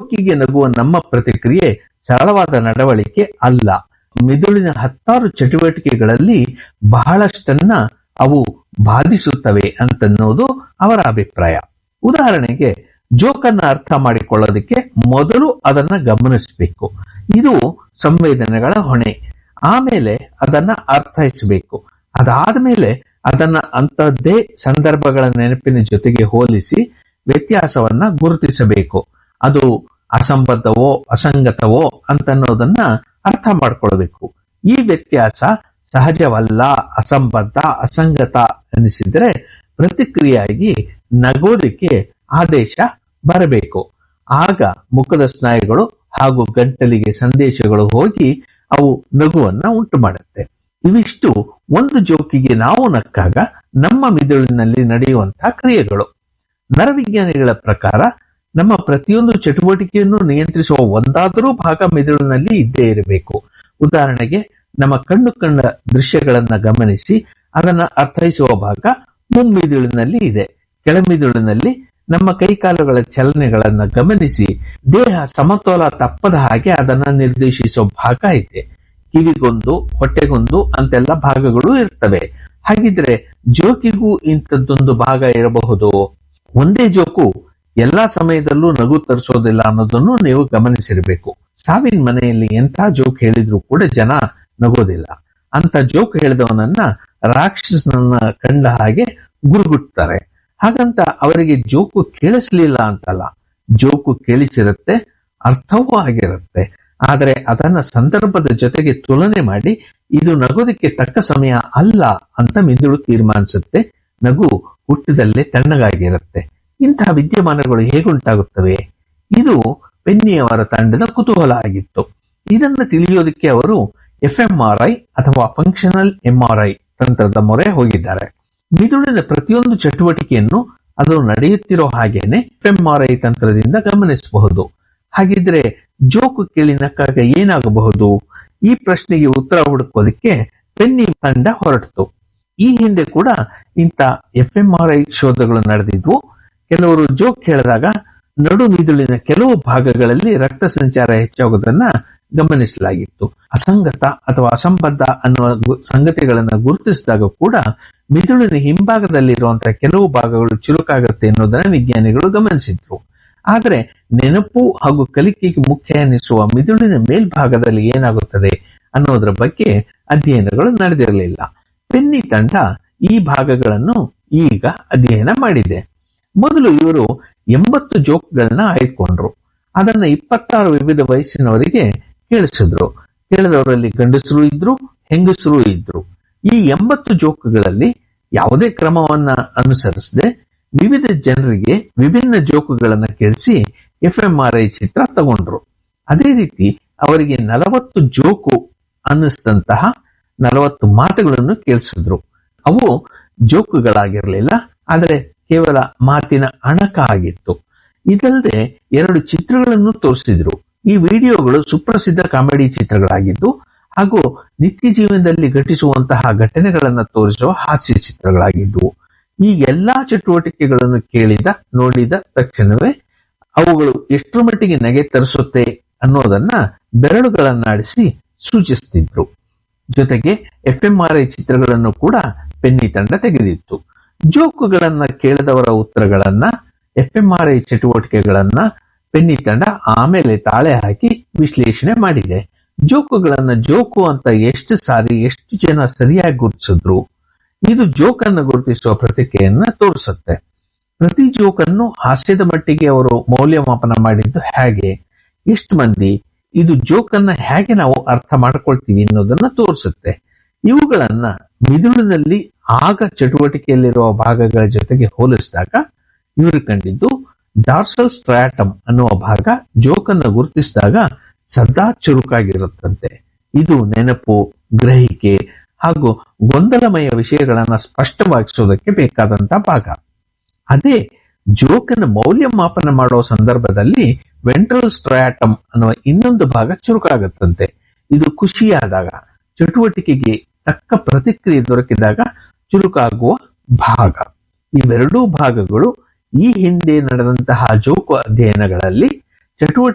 ಜೋಕಿಗೆ ನಗುವ ನಮ್ಮ ಪ್ರತಿಕ್ರಿಯೆ ಸರಳವಾದ ನಡವಳಿಕೆ ಅಲ್ಲ ಮಿದುಳಿನ ಹತ್ತಾರು ಚಟುವಟಿಕೆಗಳಲ್ಲಿ ಬಹಳಷ್ಟನ್ನ ಅವು ಬಾಧಿಸುತ್ತವೆ ಅಂತನ್ನೋದು ಅವರ ಅಭಿಪ್ರಾಯ ಉದಾಹರಣೆಗೆ ಜೋಕನ್ನ ಅರ್ಥ ಮಾಡಿಕೊಳ್ಳೋದಕ್ಕೆ ಮೊದಲು ಅದನ್ನ ಗಮನಿಸಬೇಕು ಇದು ಸಂವೇದನೆಗಳ ಹೊಣೆ ಆಮೇಲೆ ಅದನ್ನ ಅರ್ಥೈಸಬೇಕು ಅದಾದ್ಮೇಲೆ ಅದನ್ನ ಅಂತಹದ್ದೇ ಸಂದರ್ಭಗಳ ನೆನಪಿನ ಜೊತೆಗೆ ಹೋಲಿಸಿ ವ್ಯತ್ಯಾಸವನ್ನ ಗುರುತಿಸಬೇಕು ಅದು ಅಸಂಬದ್ಧವೋ ಅಸಂಗತವೋ ಅಂತನ್ನೋದನ್ನ ಅರ್ಥ ಮಾಡ್ಕೊಳ್ಬೇಕು ಈ ವ್ಯತ್ಯಾಸ ಸಹಜವಲ್ಲ ಅಸಂಬದ್ಧ ಅಸಂಗತ ಅನಿಸಿದ್ರೆ ಪ್ರತಿಕ್ರಿಯೆಯಾಗಿ ನಗೋದಕ್ಕೆ ಆದೇಶ ಬರಬೇಕು ಆಗ ಮುಖದ ಸ್ನಾಯುಗಳು ಹಾಗೂ ಗಂಟಲಿಗೆ ಸಂದೇಶಗಳು ಹೋಗಿ ಅವು ನಗುವನ್ನ ಉಂಟು ಮಾಡುತ್ತೆ ಇವಿಷ್ಟು ಒಂದು ಜೋಕಿಗೆ ನಾವು ನಕ್ಕಾಗ ನಮ್ಮ ಮಿದುಳಿನಲ್ಲಿ ನಡೆಯುವಂತಹ ಕ್ರಿಯೆಗಳು ನರವಿಜ್ಞಾನಿಗಳ ಪ್ರಕಾರ ನಮ್ಮ ಪ್ರತಿಯೊಂದು ಚಟುವಟಿಕೆಯನ್ನು ನಿಯಂತ್ರಿಸುವ ಒಂದಾದರೂ ಭಾಗ ಮಿದುಳಿನಲ್ಲಿ ಇದ್ದೇ ಇರಬೇಕು ಉದಾಹರಣೆಗೆ ನಮ್ಮ ಕಣ್ಣು ಕಂಡ ದೃಶ್ಯಗಳನ್ನ ಗಮನಿಸಿ ಅದನ್ನ ಅರ್ಥೈಸುವ ಭಾಗ ಮುಮ್ಮಿದುಳಿನಲ್ಲಿ ಇದೆ ಕೆಳಮಿದುಳಿನಲ್ಲಿ ನಮ್ಮ ಕೈಕಾಲುಗಳ ಚಲನೆಗಳನ್ನ ಗಮನಿಸಿ ದೇಹ ಸಮತೋಲ ತಪ್ಪದ ಹಾಗೆ ಅದನ್ನ ನಿರ್ದೇಶಿಸೋ ಭಾಗ ಇದೆ ಕಿವಿಗೊಂದು ಹೊಟ್ಟೆಗೊಂದು ಅಂತೆಲ್ಲ ಭಾಗಗಳು ಇರ್ತವೆ ಹಾಗಿದ್ರೆ ಜೋಕಿಗೂ ಇಂಥದ್ದೊಂದು ಭಾಗ ಇರಬಹುದು ಒಂದೇ ಜೋಕು ಎಲ್ಲಾ ಸಮಯದಲ್ಲೂ ನಗು ತರಿಸೋದಿಲ್ಲ ಅನ್ನೋದನ್ನು ನೀವು ಗಮನಿಸಿರಬೇಕು ಸಾವಿನ ಮನೆಯಲ್ಲಿ ಎಂಥ ಜೋಕ್ ಹೇಳಿದ್ರು ಕೂಡ ಜನ ನಗೋದಿಲ್ಲ ಅಂತ ಜೋಕ್ ಹೇಳಿದವನನ್ನ ರಾಕ್ಷಸನನ್ನ ಕಂಡ ಹಾಗೆ ಗುರುಗುಟ್ತಾರೆ ಹಾಗಂತ ಅವರಿಗೆ ಜೋಕು ಕೇಳಿಸ್ಲಿಲ್ಲ ಅಂತಲ್ಲ ಜೋಕು ಕೇಳಿಸಿರುತ್ತೆ ಅರ್ಥವೂ ಆಗಿರುತ್ತೆ ಆದರೆ ಅದನ್ನ ಸಂದರ್ಭದ ಜೊತೆಗೆ ತುಲನೆ ಮಾಡಿ ಇದು ನಗೋದಕ್ಕೆ ತಕ್ಕ ಸಮಯ ಅಲ್ಲ ಅಂತ ಮಿದುಳು ತೀರ್ಮಾನಿಸುತ್ತೆ ನಗು ಹುಟ್ಟಿದಲ್ಲೇ ತಣ್ಣಗಾಗಿರುತ್ತೆ ಇಂತಹ ವಿದ್ಯಮಾನಗಳು ಹೇಗುಂಟಾಗುತ್ತವೆ ಇದು ಪೆನ್ನಿಯವರ ತಂಡದ ಕುತೂಹಲ ಆಗಿತ್ತು ಇದನ್ನು ತಿಳಿಯೋದಕ್ಕೆ ಅವರು ಎಫ್ ಐ ಅಥವಾ ಫಂಕ್ಷನಲ್ ಎಂಆರ್ಐ ತಂತ್ರದ ಮೊರೆ ಹೋಗಿದ್ದಾರೆ ಮಿದುಳಿನ ಪ್ರತಿಯೊಂದು ಚಟುವಟಿಕೆಯನ್ನು ಅದು ನಡೆಯುತ್ತಿರೋ ಹಾಗೇನೆ ಎಫ್ಎಂಆರ್ಐ ತಂತ್ರದಿಂದ ಗಮನಿಸಬಹುದು ಹಾಗಿದ್ರೆ ಜೋಕು ಕೇಳಿ ನಕ್ಕಾಗ ಏನಾಗಬಹುದು ಈ ಪ್ರಶ್ನೆಗೆ ಉತ್ತರ ಹುಡುಕೋದಕ್ಕೆ ಪೆನ್ನಿ ತಂಡ ಹೊರಟಿತು ಈ ಹಿಂದೆ ಕೂಡ ಇಂಥ ಎಫ್ಎಂಆರ್ಐ ಶೋಧಗಳು ನಡೆದಿದ್ವು ಕೆಲವರು ಜೋಕ್ ಹೇಳಿದಾಗ ನಡು ಮಿದುಳಿನ ಕೆಲವು ಭಾಗಗಳಲ್ಲಿ ರಕ್ತ ಸಂಚಾರ ಹೆಚ್ಚಾಗೋದನ್ನ ಗಮನಿಸಲಾಗಿತ್ತು ಅಸಂಗತ ಅಥವಾ ಅಸಂಬದ್ಧ ಅನ್ನುವ ಗು- ಸಂಗತಿಗಳನ್ನ ಗುರುತಿಸಿದಾಗ ಕೂಡ ಮಿದುಳಿನ ಹಿಂಭಾಗದಲ್ಲಿರುವಂತಹ ಕೆಲವು ಭಾಗಗಳು ಚುರುಕಾಗುತ್ತೆ ಅನ್ನೋದನ್ನ ವಿಜ್ಞಾನಿಗಳು ಗಮನಿಸಿದ್ರು ಆದರೆ ನೆನಪು ಹಾಗೂ ಕಲಿಕೆಗೆ ಮುಖ್ಯ ಎನಿಸುವ ಮಿದುಳಿನ ಮೇಲ್ಭಾಗದಲ್ಲಿ ಏನಾಗುತ್ತದೆ ಅನ್ನೋದರ ಬಗ್ಗೆ ಅಧ್ಯಯನಗಳು ನಡೆದಿರಲಿಲ್ಲ ಪೆನ್ನಿ ತಂಡ ಈ ಭಾಗಗಳನ್ನು ಈಗ ಅಧ್ಯಯನ ಮಾಡಿದೆ ಮೊದಲು ಇವರು ಎಂಬತ್ತು ಜೋಕ್ಗಳನ್ನ ಆಯ್ಕೊಂಡ್ರು ಅದನ್ನ ಇಪ್ಪತ್ತಾರು ವಿವಿಧ ವಯಸ್ಸಿನವರಿಗೆ ಕೇಳಿಸಿದ್ರು ಕೇಳಿದವರಲ್ಲಿ ಗಂಡಸರು ಇದ್ರು ಹೆಂಗಸರು ಇದ್ರು ಈ ಎಂಬತ್ತು ಜೋಕುಗಳಲ್ಲಿ ಯಾವುದೇ ಕ್ರಮವನ್ನ ಅನುಸರಿಸದೆ ವಿವಿಧ ಜನರಿಗೆ ವಿಭಿನ್ನ ಜೋಕುಗಳನ್ನ ಕೇಳಿಸಿ ಎಫ್ ಎಂ ಆರ್ ಐ ಚಿತ್ರ ತಗೊಂಡ್ರು ಅದೇ ರೀತಿ ಅವರಿಗೆ ನಲವತ್ತು ಜೋಕು ಅನ್ನಿಸಿದಂತಹ ನಲವತ್ತು ಮಾತುಗಳನ್ನು ಕೇಳಿಸಿದ್ರು ಅವು ಜೋಕುಗಳಾಗಿರಲಿಲ್ಲ ಆದರೆ ಕೇವಲ ಮಾತಿನ ಅಣಕ ಆಗಿತ್ತು ಇದಲ್ಲದೆ ಎರಡು ಚಿತ್ರಗಳನ್ನು ತೋರಿಸಿದ್ರು ಈ ವಿಡಿಯೋಗಳು ಸುಪ್ರಸಿದ್ಧ ಕಾಮಿಡಿ ಚಿತ್ರಗಳಾಗಿದ್ದು ಹಾಗೂ ನಿತ್ಯ ಜೀವನದಲ್ಲಿ ಘಟಿಸುವಂತಹ ಘಟನೆಗಳನ್ನು ತೋರಿಸುವ ಹಾಸ್ಯ ಚಿತ್ರಗಳಾಗಿದ್ದವು ಈ ಎಲ್ಲಾ ಚಟುವಟಿಕೆಗಳನ್ನು ಕೇಳಿದ ನೋಡಿದ ತಕ್ಷಣವೇ ಅವುಗಳು ಎಷ್ಟರ ಮಟ್ಟಿಗೆ ನಗೆ ತರಿಸುತ್ತೆ ಅನ್ನೋದನ್ನ ಬೆರಳುಗಳನ್ನಾಡಿಸಿ ಸೂಚಿಸ್ತಿದ್ರು ಜೊತೆಗೆ ಎಫ್ ಎಂ ಆರ್ ಐ ಚಿತ್ರಗಳನ್ನು ಕೂಡ ಪೆನ್ನಿ ತಂಡ ತೆಗೆದಿತ್ತು ಜೋಕುಗಳನ್ನ ಕೇಳಿದವರ ಉತ್ತರಗಳನ್ನ ಎಫ್ ಎಂ ಆರ್ ಐ ಚಟುವಟಿಕೆಗಳನ್ನ ಪೆನ್ನಿ ತಂಡ ಆಮೇಲೆ ತಾಳೆ ಹಾಕಿ ವಿಶ್ಲೇಷಣೆ ಮಾಡಿದೆ ಜೋಕುಗಳನ್ನ ಜೋಕು ಅಂತ ಎಷ್ಟು ಸಾರಿ ಎಷ್ಟು ಜನ ಸರಿಯಾಗಿ ಗುರುತಿಸಿದ್ರು ಇದು ಜೋಕನ್ನು ಗುರುತಿಸುವ ಪ್ರತಿಕ್ರಿಯೆಯನ್ನ ತೋರಿಸುತ್ತೆ ಪ್ರತಿ ಜೋಕನ್ನು ಹಾಸ್ಯದ ಮಟ್ಟಿಗೆ ಅವರು ಮೌಲ್ಯಮಾಪನ ಮಾಡಿದ್ದು ಹೇಗೆ ಎಷ್ಟು ಮಂದಿ ಇದು ಜೋಕನ್ನ ಹೇಗೆ ನಾವು ಅರ್ಥ ಮಾಡ್ಕೊಳ್ತೀವಿ ಅನ್ನೋದನ್ನ ತೋರಿಸುತ್ತೆ ಇವುಗಳನ್ನ ಮಿದುಳಿನಲ್ಲಿ ಆಗ ಚಟುವಟಿಕೆಯಲ್ಲಿರುವ ಭಾಗಗಳ ಜೊತೆಗೆ ಹೋಲಿಸಿದಾಗ ಇವರು ಕಂಡಿದ್ದು ಡಾರ್ಸಲ್ ಸ್ಟ್ರಾಟಮ್ ಅನ್ನುವ ಭಾಗ ಜೋಕನ್ನು ಗುರುತಿಸಿದಾಗ ಸದಾ ಚುರುಕಾಗಿರುತ್ತಂತೆ ಇದು ನೆನಪು ಗ್ರಹಿಕೆ ಹಾಗೂ ಗೊಂದಲಮಯ ವಿಷಯಗಳನ್ನ ಸ್ಪಷ್ಟವಾಗಿಸೋದಕ್ಕೆ ಬೇಕಾದಂತ ಭಾಗ ಅದೇ ಜೋಕನ ಮೌಲ್ಯಮಾಪನ ಮಾಡುವ ಸಂದರ್ಭದಲ್ಲಿ ವೆಂಟ್ರಲ್ ಸ್ಟ್ರಾಟಮ್ ಅನ್ನುವ ಇನ್ನೊಂದು ಭಾಗ ಚುರುಕಾಗುತ್ತಂತೆ ಇದು ಖುಷಿಯಾದಾಗ ಚಟುವಟಿಕೆಗೆ ತಕ್ಕ ಪ್ರತಿಕ್ರಿಯೆ ದೊರಕಿದಾಗ ಚುರುಕಾಗುವ ಭಾಗ ಇವೆರಡೂ ಭಾಗಗಳು ಈ ಹಿಂದೆ ನಡೆದಂತಹ ಜೋಕು ಅಧ್ಯಯನಗಳಲ್ಲಿ ಚಟುವಟಿಕೆ